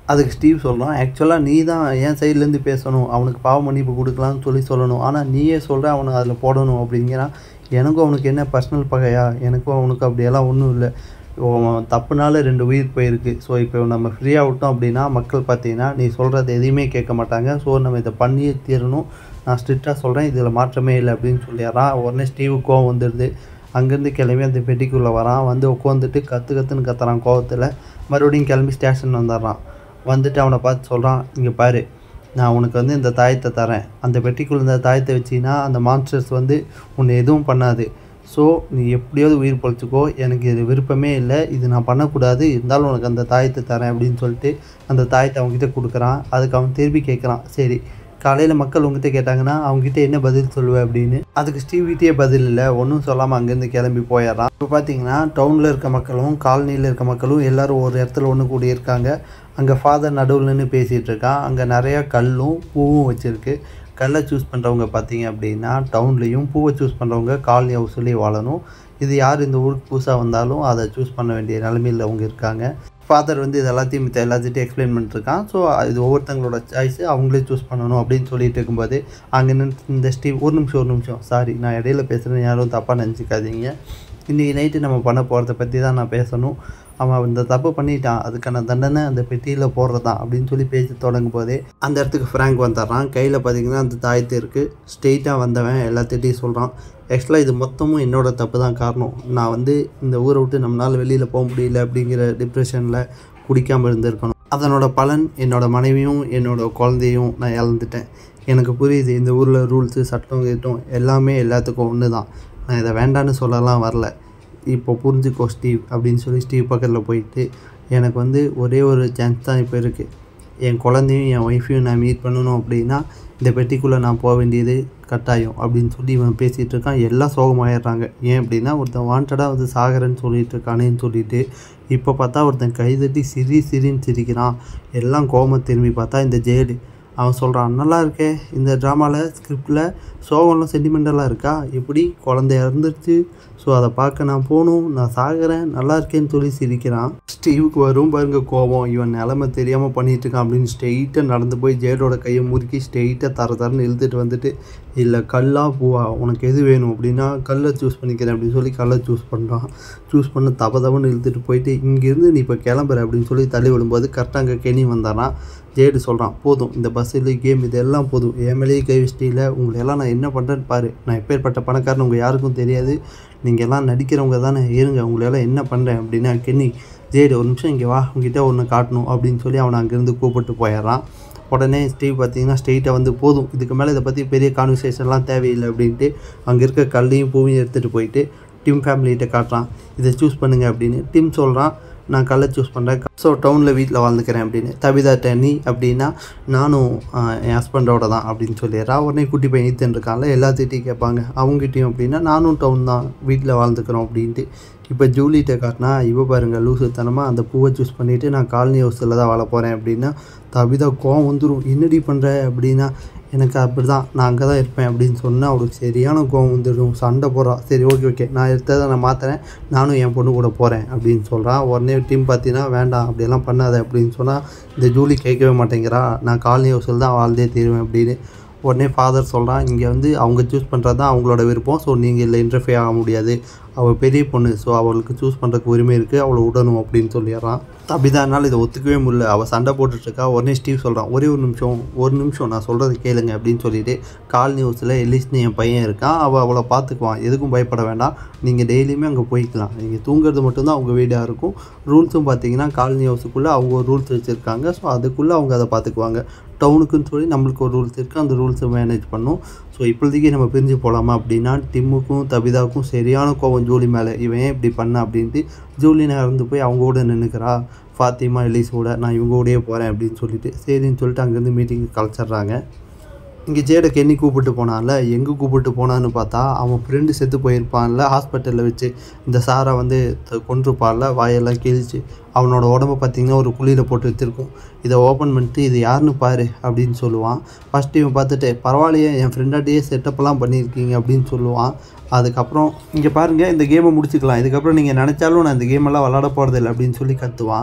அதுக்கு ஸ்டீவ் சொல்கிறான் ஆக்சுவலாக நீ தான் என் சைட்லேருந்து பேசணும் அவனுக்கு பாவ மன்னிப்பு கொடுக்கலாம்னு சொல்லி சொல்லணும் ஆனால் நீயே சொல்கிற அவனை அதில் போடணும் அப்படிங்கிறான் எனக்கும் அவனுக்கு என்ன பர்சனல் பகையா எனக்கும் அவனுக்கு அப்படியெல்லாம் ஒன்றும் இல்லை அவன் தப்புனால ரெண்டு உயிர் போயிருக்கு ஸோ இப்போ நம்ம ஃப்ரீயாக விட்டோம் அப்படின்னா மக்கள் பார்த்தீங்கன்னா நீ சொல்கிறது எதையுமே கேட்க மாட்டாங்க ஸோ நம்ம இதை பண்ணியே தீரணும் நான் ஸ்ட்ரிக்டாக சொல்கிறேன் இதில் மாற்றமே இல்லை அப்படின்னு சொல்லிடுறான் உடனே ஸ்டீவு கோவம் வந்துடுது அங்கேருந்து கிளம்பி அந்த பெட்டிக்குள்ளே வரான் வந்து உட்காந்துட்டு கற்று கற்றுன்னு கத்துறான் கோவத்தில் மறுபடியும் கிளம்பி ஸ்டேஷன் வந்துடுறான் வந்துட்டு அவனை பார்த்து சொல்கிறான் இங்கே பாரு நான் உனக்கு வந்து இந்த தாயத்தை தரேன் அந்த பெட்டிக்குள்ள இந்த தாயத்தை வச்சின்னா அந்த மான்ஸ்டர்ஸ் வந்து உன்னை எதுவும் பண்ணாது ஸோ நீ எப்படியாவது உயிர் பொழைச்சிக்கோ எனக்கு இது விருப்பமே இல்லை இது நான் பண்ணக்கூடாது இருந்தாலும் உனக்கு அந்த தாயத்தை தரேன் அப்படின்னு சொல்லிட்டு அந்த தாயத்தை அவங்ககிட்ட கொடுக்குறான் அதுக்கு அவன் திருப்பி கேட்குறான் சரி காலையில் மக்கள் உங்ககிட்ட கேட்டாங்கன்னா அவங்ககிட்ட என்ன பதில் சொல்லுவேன் அப்படின்னு அதுக்கு ஸ்டீவ்கிட்டே பதில் இல்லை ஒன்றும் சொல்லாமல் அங்கேருந்து கிளம்பி போயிடுறான் இப்போ பார்த்தீங்கன்னா டவுனில் இருக்க மக்களும் காலனியில் இருக்க மக்களும் எல்லாரும் ஒரு இடத்துல ஒன்று கூடி இருக்காங்க அங்கே ஃபாதர் நடுவில் நின்று பேசிகிட்டு இருக்கான் அங்கே நிறையா கல்லும் பூவும் வச்சுருக்கு கல்லை சூஸ் பண்ணுறவங்க பார்த்தீங்க அப்படின்னா டவுன்லேயும் பூவை சூஸ் பண்ணுறவங்க காலனி ஹவுஸ்லேயும் வாழணும் இது யார் இந்த ஊருக்கு புதுசாக வந்தாலும் அதை சூஸ் பண்ண வேண்டிய நிலைமையில் அவங்க இருக்காங்க ஃபாதர் வந்து இது எல்லாத்தையும் மித்த எல்லாத்திட்டையும் எக்ஸ்பிளைன் பண்ணிட்டுருக்கான் ஸோ இது ஒவ்வொருத்தங்களோட சாய்ஸு அவங்களே சூஸ் பண்ணணும் அப்படின்னு சொல்லிட்டு இருக்கும்போது அங்கே நின்று இந்த ஸ்டீவ் ஒரு நிமிஷம் ஒரு நிமிஷம் சாரி நான் இடையில பேசுகிறேன் யாரும் தப்பாக நினச்சிக்காதீங்க இன்றைக்கி நைட்டு நம்ம பண்ண போகிறத பற்றி தான் நான் பேசணும் அவன் இந்த தப்பு பண்ணிட்டான் அதுக்கான தண்டனை அந்த பெட்டியில் போடுறதான் அப்படின்னு சொல்லி பேசி தொடங்கும் போதே அந்த இடத்துக்கு ஃப்ராங்க் வந்துடுறான் கையில் பார்த்தீங்கன்னா அந்த தாயத்து இருக்குது ஸ்ட்ரெயிட்டாக வந்தவன் எல்லாத்திட்டையும் சொல்கிறான் ஆக்சுவலாக இது மொத்தமும் என்னோட தப்பு தான் காரணம் நான் வந்து இந்த ஊரை விட்டு நம்மளால் வெளியில் போக முடியல அப்படிங்கிற டிப்ரெஷனில் குடிக்காமல் இருந்திருக்கணும் அதனோட பலன் என்னோட மனைவியும் என்னோட குழந்தையும் நான் இழந்துட்டேன் எனக்கு புரியுது இந்த ஊரில் ரூல்ஸு சட்டம் கிட்டம் எல்லாமே எல்லாத்துக்கும் ஒன்று தான் நான் இதை வேண்டான்னு சொல்லலாம் வரல இப்போ புரிஞ்சுக்கோ ஸ்டீவ் அப்படின்னு சொல்லி ஸ்டீவ் பக்கத்தில் போயிட்டு எனக்கு வந்து ஒரே ஒரு சான்ஸ் தான் இப்போ இருக்குது என் குழந்தையும் என் ஒய்ஃபையும் நான் மீட் பண்ணணும் அப்படின்னா இந்த பெட்டிக்குள்ளே நான் போக வேண்டியது கட்டாயம் அப்படின்னு சொல்லி இவன் பேசிகிட்டு இருக்கான் எல்லாம் சோகமாயிடுறாங்க ஏன் அப்படின்னா ஒருத்தன் வாண்டடாக வந்து சாகரன்னு சொல்லிட்டு இருக்கானேன்னு சொல்லிட்டு இப்போ பார்த்தா ஒருத்தன் கைதட்டி சிரி சிரின்னு சிரிக்கிறான் எல்லாம் கோம திரும்பி பார்த்தா இந்த ஜெயலு அவன் சொல்கிறான் நல்லா இருக்கே இந்த ட்ராமாவில் ஸ்கிரிப்டில் சோகம்லாம் சென்டிமெண்டலாக இருக்கா எப்படி குழந்தை இறந்துருச்சு ஸோ அதை பார்க்க நான் போகணும் நான் சாகிறேன் நல்லா இருக்கேன்னு சொல்லி சிரிக்கிறான் ஸ்டீவுக்கு வரும் பாருங்க கோபம் இவன் நிலமை தெரியாமல் பண்ணிட்டு இருக்கான் அப்படின்னு ஸ்ட்ரெயிட்டாக நடந்து போய் ஜேடோட கையை முறுக்கி ஸ்ட்ரெயிட்டாக தர தரன்னு இழுத்துட்டு வந்துட்டு இல்லை கல்லா பூவா உனக்கு எது வேணும் அப்படின்னா கல்லை சூஸ் பண்ணிக்கிறேன் அப்படின்னு சொல்லி கல்லை சூஸ் பண்ணுறான் சூஸ் பண்ண தப தபன்னு இழுத்துட்டு போயிட்டு இங்கேருந்து நீ இப்போ கிளம்புற அப்படின்னு சொல்லி தள்ளி விடும்போது கரெக்டாக அங்கே கெனி வந்தாரான் ஜேடு சொல்கிறான் போதும் இந்த பஸ்ஸில் கேம் இதெல்லாம் போதும் என் மேலேயே கை வச்சிட்டியில் உங்களை எல்லாம் நான் என்ன பண்ணுறேன்னு பாரு நான் எப்பேற்பட்ட பணக்காரன் உங்கள் யாருக்கும் தெரியாது நீங்கள் எல்லாம் நடிக்கிறவங்க தானே இருங்க உங்களையெல்லாம் என்ன பண்ணுறேன் அப்படின்னா கென்னி ஜேடு ஒரு நிமிஷம் இங்கே வா உங்ககிட்ட ஒன்று காட்டணும் அப்படின்னு சொல்லி அவனை அங்கேருந்து கூப்பிட்டு போயிடுறான் உடனே ஸ்டீவ் பார்த்தீங்கன்னா ஸ்ட்ரெயிட்டாக வந்து போதும் இதுக்கு மேலே இதை பற்றி பெரிய கான்வர்சேஷன்லாம் தேவையில்லை அப்படின்ட்டு அங்கே இருக்க கல்லையும் பூவையும் எடுத்துகிட்டு போயிட்டு டிம் ஃபேமிலிகிட்ட காட்டுறான் இதை சூஸ் பண்ணுங்க அப்படின்னு டிம் சொல்கிறான் நான் கல்லை சூஸ் பண்ணுறேன் ஸோ டவுனில் வீட்டில் வாழ்ந்துக்கிறேன் அப்படின்னு தபிதா டென்னி அப்படின்னா நானும் ஆஹ், என் ஹஸ்பண்டோட தான் அப்படின்னு சொல்லிடுறா உடனே குட்டி பையன் ஈத்தன் இருக்கான்ல எல்லாத்திட்டையும் கேட்பாங்க அவங்ககிட்டயும் அப்படின்னா நானும் டவுன் தான் வீட்டில் வாழ்ந்துக்கிறோம் அப்படின்ட்டு இப்போ ஜூலிகிட்ட காட்டினா இவ பாருங்க லூசுத்தனமாக அந்த பூவை சூஸ் பண்ணிவிட்டு நான் காலனி ஹவுஸில் தான் வாழ போகிறேன் அப்படின்னா தபிதா கோவம் வந்துடும் என்னடி பண்ணுற அப்படின்னா எனக்கு அப்படி தான் நான் அங்கே தான் இருப்பேன் அப்படின்னு சொன்னால் அவளுக்கு சரியான கோவம் வந்துடும் சண்டை போடுறா சரி ஓகே ஓகே நான் எடுத்ததை நான் மாற்றுறேன் நானும் என் பொண்ணு கூட போகிறேன் அப்படின்னு சொல்கிறான் உடனே டீம் பார்த்தீங்கன்னா வேண்டாம் அப்படியெல்லாம் பண்ணாத அப்படின்னு சொன்னால் இந்த ஜூலி கேட்கவே மாட்டேங்கிறா நான் காலனி ஹவுஸில் தான் வாழ்ந்தே தீருவேன் அப்படின்னு உடனே ஃபாதர் சொல்கிறான் இங்கே வந்து அவங்க சூஸ் பண்ணுறது தான் அவங்களோட விருப்பம் ஸோ நீங்கள் இதில் இன்டர்ஃபே ஆக முடியாது அவள் பெரிய பொண்ணு ஸோ அவளுக்கு சூஸ் பண்ணுறதுக்கு உரிமை இருக்குது அவளை விடணும் அப்படின்னு சொல்லிடுறான் தபிதானால் இதை ஒத்துக்கவே முடியல அவள் சண்டை போட்டுட்ருக்கா உடனே ஸ்டீவ் சொல்கிறான் ஒரே ஒரு நிமிஷம் ஒரு நிமிஷம் நான் சொல்கிறது கேளுங்க அப்படின்னு சொல்லிட்டு கால் நியூஸில் எலிஸ்னு என் பையன் இருக்கான் அவள் அவளை பார்த்துக்குவான் எதுக்கும் பயப்பட வேண்டாம் நீங்கள் டெய்லியுமே அங்கே போய்க்கலாம் நீங்கள் தூங்குறது மட்டும்தான் அவங்க வீடாக இருக்கும் ரூல்ஸும் பார்த்தீங்கன்னா காலனி ஹவுஸுக்குள்ளே அவங்க ஒரு ரூல்ஸ் வச்சுருக்காங்க ஸோ அதுக்குள்ளே அவங்க அதை பார்த்துக்குவாங்க டவுனுக்குன்னு சொல்லி நம்மளுக்கு ஒரு ரூல்ஸ் இருக்குது அந்த ரூல்ஸை மேனேஜ் பண்ணும் ஸோ இப்போதைக்கு நம்ம பிரிஞ்சு போகலாமா அப்படின்னா டிம்முக்கும் தபிதாவுக்கும் சரியான கோவம் ஜூலி மேலே இவன் ஏன் இப்படி பண்ண அப்படின்ட்டு ஜூலி இறந்து போய் அவங்க கூட நின்றுக்கிறா ஃபாத்திமா எலிஸோட நான் இவங்க கூடயே போகிறேன் அப்படின்னு சொல்லிட்டு சரின்னு சொல்லிட்டு அங்கேருந்து மீட்டிங் கலைச்சிட்றாங்க இங்கே ஜேடை கென்னி கூப்பிட்டு போனான்ல எங்கே கூப்பிட்டு போனான்னு பார்த்தா அவன் ஃப்ரெண்டு செத்து போயிருப்பான்ல ஹாஸ்பிட்டலில் வச்சு இந்த சாரை வந்து த- கொன்றுப்பான்ல வாயெல்லாம் கிழிச்சு அவனோட உடம்ப பார்த்தீங்கன்னா ஒரு குழியில் போட்டு வச்சுருக்கோம் இதை ஓப்பன் பண்ணிட்டு இது யாருன்னு பாரு அப்படின்னு சொல்லுவான் ஃபஸ்ட் இவன் பார்த்துட்டு பரவாயில்லையே என் ஃப்ரெண்டாட்டியே செட்டப்லாம் பண்ணியிருக்கீங்க அப்படின்னு சொல்லுவான் அதுக்கப்புறம் இங்கே பாருங்கள் இந்த கேமை முடிச்சுக்கலாம் இதுக்கப்புறம் நீங்கள் நினச்சாலும் நான் இந்த கேமெல்லாம் விளாட போகிறதில்ல அப்படின்னு சொல்லி கத்துவான்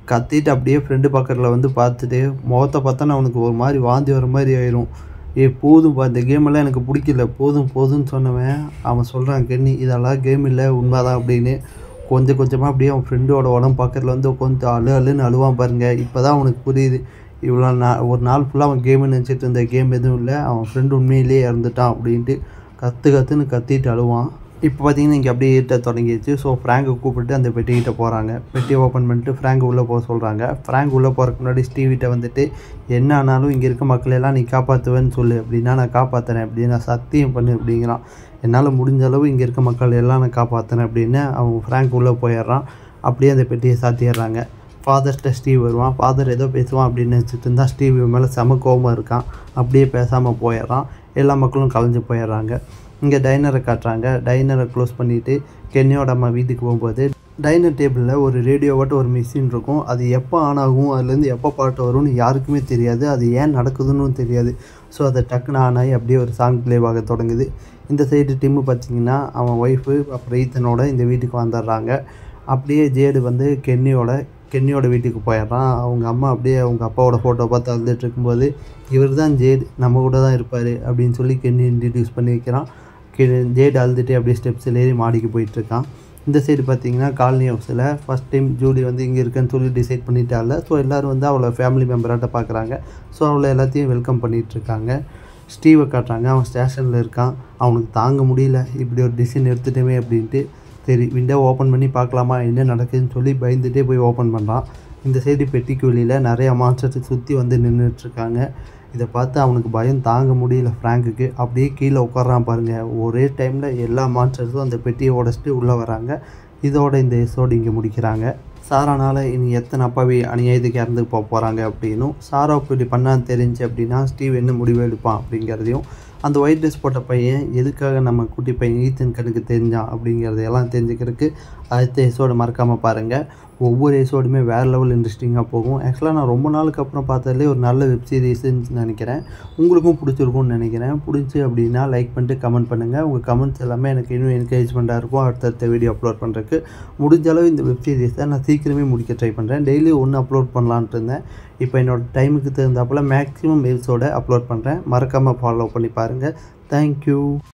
கத்திட்டு அப்படியே ஃப்ரெண்டு பக்கத்தில் வந்து பார்த்துட்டு முகத்தை பார்த்தா அவனுக்கு ஒரு மாதிரி வாந்தி வர மாதிரி ஆயிரும் ஏ போதும்ப்பா இந்த கேமெல்லாம் எனக்கு பிடிக்கல போதும் போதும்னு சொன்னவன் அவன் சொல்கிறான் கென்னி இதெல்லாம் கேம் இல்லை உண்மைதான் அப்படின்னு கொஞ்சம் கொஞ்சமாக அப்படியே அவன் ஃப்ரெண்டோட உடம்பு பக்கத்தில் வந்து கொஞ்சம் அழு அழுன்னு அழுவான் பாருங்க இப்போ தான் அவனுக்கு புரியுது இவ்வளோ நா ஒரு நாள் ஃபுல்லாக அவன் கேமு நினச்சிட்டு இருந்த கேம் எதுவும் இல்லை அவன் ஃப்ரெண்டு உண்மையிலேயே இறந்துட்டான் அப்படின்ட்டு கற்று கற்றுன்னு கத்திட்டு அழுவான் இப்போ பார்த்தீங்கன்னா இங்கே அப்படியே ஏற்ற தொடங்கிடுச்சு ஸோ ஃப்ராங்கை கூப்பிட்டு அந்த பெட்டிக்கிட்ட போகிறாங்க பெட்டி ஓப்பன் பண்ணிட்டு ஃப்ராங்க் உள்ளே போக சொல்கிறாங்க ஃப்ராங்க் உள்ளே போகிறதுக்கு முன்னாடி ஸ்டீவிட்ட வந்துட்டு என்ன ஆனாலும் இங்கே இருக்க மக்களையெல்லாம் நீ காப்பாற்றுவேன்னு சொல்லு அப்படின்னா நான் காப்பாற்றுறேன் அப்படின்னு நான் சத்தியம் பண்ணு அப்படிங்கிறான் என்னால் முடிஞ்ச அளவு இங்கே இருக்க மக்கள் எல்லாம் நான் காப்பாற்றுறேன் அப்படின்னு அவன் ஃப்ராங்க் உள்ளே போயிடுறான் அப்படியே அந்த பெட்டியை சாத்திடுறாங்க ஃபாதர்கிட்ட ஸ்டீவ் வருவான் ஃபாதர் ஏதோ பேசுவான் அப்படின்னு நினச்சிட்டு இருந்தால் ஸ்டீவ் இவன் மேலே செம கோவமாக இருக்கான் அப்படியே பேசாமல் போயிடுறான் எல்லா மக்களும் கலைஞ்சு போயிடுறாங்க இங்கே டைனரை காட்டுறாங்க டைனரை க்ளோஸ் பண்ணிவிட்டு கென்னியோட அம்மா வீட்டுக்கு போகும்போது டைனர் டேபிளில் ஒரு ரேடியோவாட்ட ஒரு மிஷின் இருக்கும் அது எப்போ ஆன் ஆகும் அதுலேருந்து எப்போ பாட்டு வரும்னு யாருக்குமே தெரியாது அது ஏன் நடக்குதுன்னு தெரியாது ஸோ அதை டக்குன்னு ஆன் ஆகி அப்படியே ஒரு சாங் ப்ளேவாக தொடங்குது இந்த சைடு டிம்மு பார்த்தீங்கன்னா அவன் ஒய்ஃபு அப்புறம் ஈத்தனோட இந்த வீட்டுக்கு வந்துடுறாங்க அப்படியே ஜேடு வந்து கென்னியோட கென்னியோட வீட்டுக்கு போயிடுறான் அவங்க அம்மா அப்படியே அவங்க அப்பாவோட ஃபோட்டோ பார்த்து அழுதுட்டு இருக்கும்போது இவர் தான் ஜேட் நம்ம கூட தான் இருப்பார் அப்படின்னு சொல்லி கென்னி இன்ட்ரடியூஸ் பண்ணி வைக்கிறான் கெ ஜேட் அழுதுட்டு அப்படியே ஸ்டெப்ஸில் ஏறி மாடிக்கு போயிட்டுருக்கான் இந்த சைடு பார்த்தீங்கன்னா காலனி ஹவுஸில் ஃபஸ்ட் டைம் ஜூலி வந்து இங்கே இருக்கேன்னு சொல்லி டிசைட் பண்ணிட்டால ஸோ எல்லோரும் வந்து அவளை ஃபேமிலி மெம்பராட்ட பார்க்குறாங்க ஸோ அவளை எல்லாத்தையும் வெல்கம் பண்ணிகிட்ருக்காங்க ஸ்டீவை காட்டுறாங்க அவன் ஸ்டேஷனில் இருக்கான் அவனுக்கு தாங்க முடியல இப்படி ஒரு டிசிஷன் எடுத்துட்டோமே அப்படின்ட்டு சரி விண்டோ ஓப்பன் பண்ணி பார்க்கலாமா என்ன நடக்குதுன்னு சொல்லி பயந்துட்டே போய் ஓப்பன் பண்ணுறான் இந்த சைடு பெட்டிக்கு வெளியில் நிறைய மான்ஸ்டர்ஸ் சுற்றி வந்து நின்றுட்டுருக்காங்க இதை பார்த்து அவனுக்கு பயம் தாங்க முடியல ஃப்ராங்குக்கு அப்படியே கீழே உட்காரான் பாருங்கள் ஒரே டைமில் எல்லா மான்ஸ்டர்ஸும் அந்த பெட்டியை உடச்சிட்டு உள்ளே வராங்க இதோட இந்த எபிசோடு இங்கே முடிக்கிறாங்க சாரானால் இனி எத்தனை அப்பாவி அநியாயத்துக்கு இறந்து போக போகிறாங்க அப்படின்னும் சாரா இப்படி பண்ணான்னு தெரிஞ்சு அப்படின்னா ஸ்டீவ் என்ன முடிவு எடுப்பான் அப்படிங்கிறதையும் அந்த ஒயிட் ட்ரெஸ் போட்ட பையன் எதுக்காக நம்ம குட்டி பையன் ஈத்தன் கண்ணுக்கு தெரிஞ்சான் அப்படிங்கிறதையெல்லாம் தெரிஞ்சுக்கிறதுக்கு அடுத்த எபிசோடு மறக்காமல் பாருங்கள் ஒவ்வொரு எபிசோடுமே வேறு லெவல் இன்ட்ரெஸ்டிங்காக போகும் ஆக்சுவலாக நான் ரொம்ப நாளுக்கு அப்புறம் பார்த்ததுலேயே ஒரு நல்ல வெப் சீரிஸ்ன்னு நினைக்கிறேன் உங்களுக்கும் பிடிச்சிருக்கும்னு நினைக்கிறேன் பிடிச்சி அப்படின்னா லைக் பண்ணிட்டு கமெண்ட் பண்ணுங்கள் உங்கள் கமெண்ட்ஸ் எல்லாமே எனக்கு இன்னும் என்கரேஜ்மெண்ட்டாக இருக்கும் அடுத்தடுத்த வீடியோ அப்லோட் பண்ணுறதுக்கு முடிஞ்ச அளவு இந்த வெப் சீரிஸை நான் சீக்கிரமே முடிக்க ட்ரை பண்ணுறேன் டெய்லி ஒன்று அப்லோட் பண்ணலான்ட்டு இருந்தேன் இப்போ என்னோடய டைமுக்கு தகுந்தாப்பில் மேக்ஸிமம் எபிசோடை அப்லோட் பண்ணுறேன் மறக்காமல் ஃபாலோ பண்ணி பாருங்கள் தேங்க்யூ